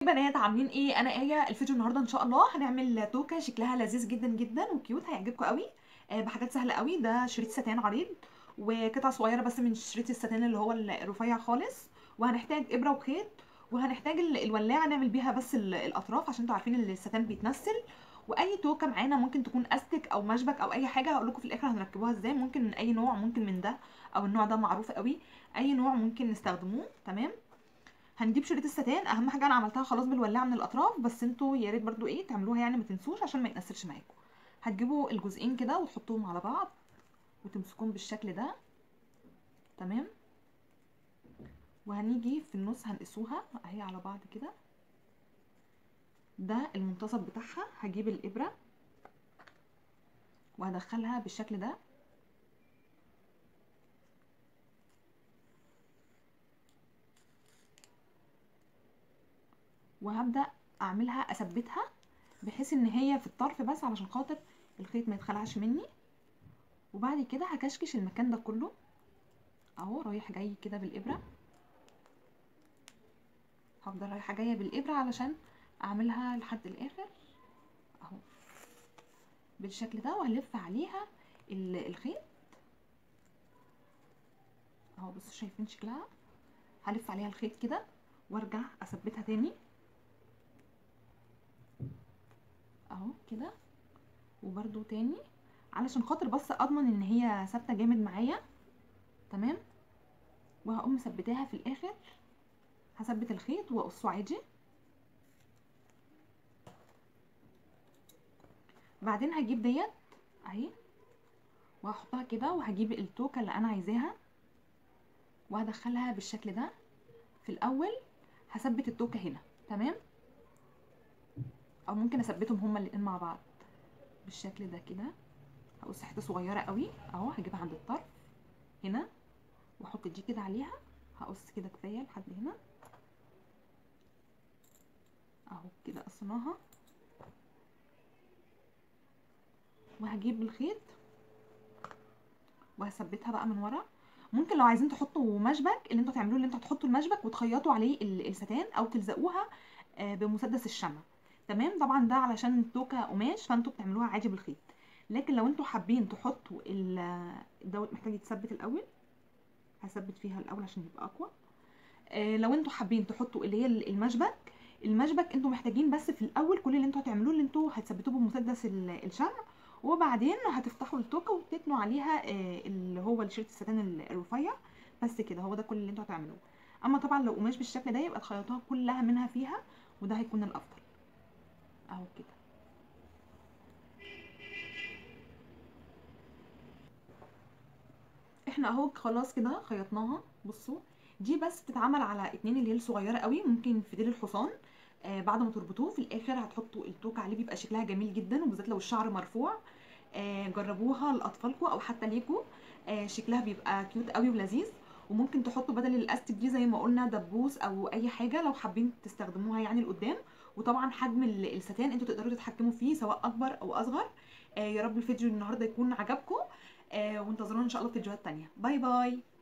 بنات عاملين ايه انا ايه الفيديو النهارده ان شاء الله هنعمل توكه شكلها لذيذ جدا جدا وكيوت هيعجبكم قوي آه، بحاجات سهله قوي ده شريط ستان عريض وقطعه صغيره بس من شريط الستان اللي هو الرفيع خالص وهنحتاج ابره وخيط وهنحتاج ال- الولاعه نعمل بيها بس ال- الاطراف عشان انتوا عارفين ان الستان بيتنسل واي توكه معانا ممكن تكون استك او مشبك او اي حاجه هقول لكم في الاخر هنركبوها ازاي ممكن من اي نوع ممكن من ده او النوع ده معروف قوي اي نوع ممكن نستخدموه تمام هنجيب شريط الستان اهم حاجه انا عملتها خلاص بالولاعه من الاطراف بس انتوا يا ريت برضو ايه تعملوها يعني ما تنسوش عشان ما يتنسلش معاكم هتجيبوا الجزئين كده وتحطوهم على بعض وتمسكوهم بالشكل ده تمام وهنيجي في النص هنقسوها اهي على بعض كده ده المنتصف بتاعها هجيب الابره وهدخلها بالشكل ده وهبدا اعملها اثبتها بحيث ان هي في الطرف بس علشان خاطر الخيط ما يتخلعش مني وبعد كده هكشكش المكان ده كله اهو رايح جاي كده بالابره هفضل رايحه جايه بالابره علشان اعملها لحد الاخر اهو بالشكل ده وهلف عليها الخيط اهو بصوا شايفين شكلها هلف عليها الخيط كده وارجع اثبتها تاني اهو كده وبرده تاني علشان خاطر بس اضمن ان هي ثابته جامد معايا تمام وهقوم مثبتاها في الاخر هثبت الخيط واقصه عادي بعدين هجيب ديت اهي وهحطها كده وهجيب التوكه اللي انا عايزاها وهدخلها بالشكل ده في الاول هثبت التوكه هنا تمام او ممكن اثبتهم هما الاتنين مع بعض بالشكل ده كده هقص حته صغيره قوي اهو هجيبها عند الطرف هنا واحط دي كده عليها هقص كده كفايه لحد هنا اهو كده قصيناها وهجيب الخيط وهثبتها بقى من ورا ممكن لو عايزين تحطوا مشبك اللي انتوا تعملوه اللي انتوا هتحطوا المشبك وتخيطوا عليه الستان او تلزقوها بمسدس الشمع تمام طبعا ده علشان التوكه قماش فانتوا بتعملوها عادي بالخيط لكن لو انتوا حابين تحطوا دوت محتاج يتثبت الاول هثبت فيها الاول عشان يبقى اقوى آه لو انتوا حابين تحطوا اللي هي المشبك المشبك انتوا محتاجين بس في الاول كل اللي انتوا هتعملوه اللي انتوا هتثبتوه بمسدس الشمع وبعدين هتفتحوا التوكه وتتنوا عليها آه اللي هو الشريط الستان الرفيع بس كده هو ده كل اللي انتوا هتعملوه اما طبعا لو قماش بالشكل ده يبقى تخيطوها كلها منها فيها وده هيكون الافضل اهو كده احنا اهو خلاص كده خيطناها بصوا دي بس بتتعمل على اتنين اللي هي الصغيره قوي ممكن في ديل الحصان آه بعد ما تربطوه في الاخر هتحطوا التوك عليه بيبقى شكلها جميل جدا وبالذات لو الشعر مرفوع آه جربوها لاطفالكم او حتى ليكم آه شكلها بيبقى كيوت قوي ولذيذ وممكن تحطوا بدل الاستك دي زي ما قلنا دبوس او اي حاجه لو حابين تستخدموها يعني لقدام وطبعا حجم الستان انتوا تقدروا تتحكموا فيه سواء اكبر او اصغر آه يا رب الفيديو النهارده يكون عجبكم آه وانتظرونا ان شاء الله في فيديوهات تانية باي باي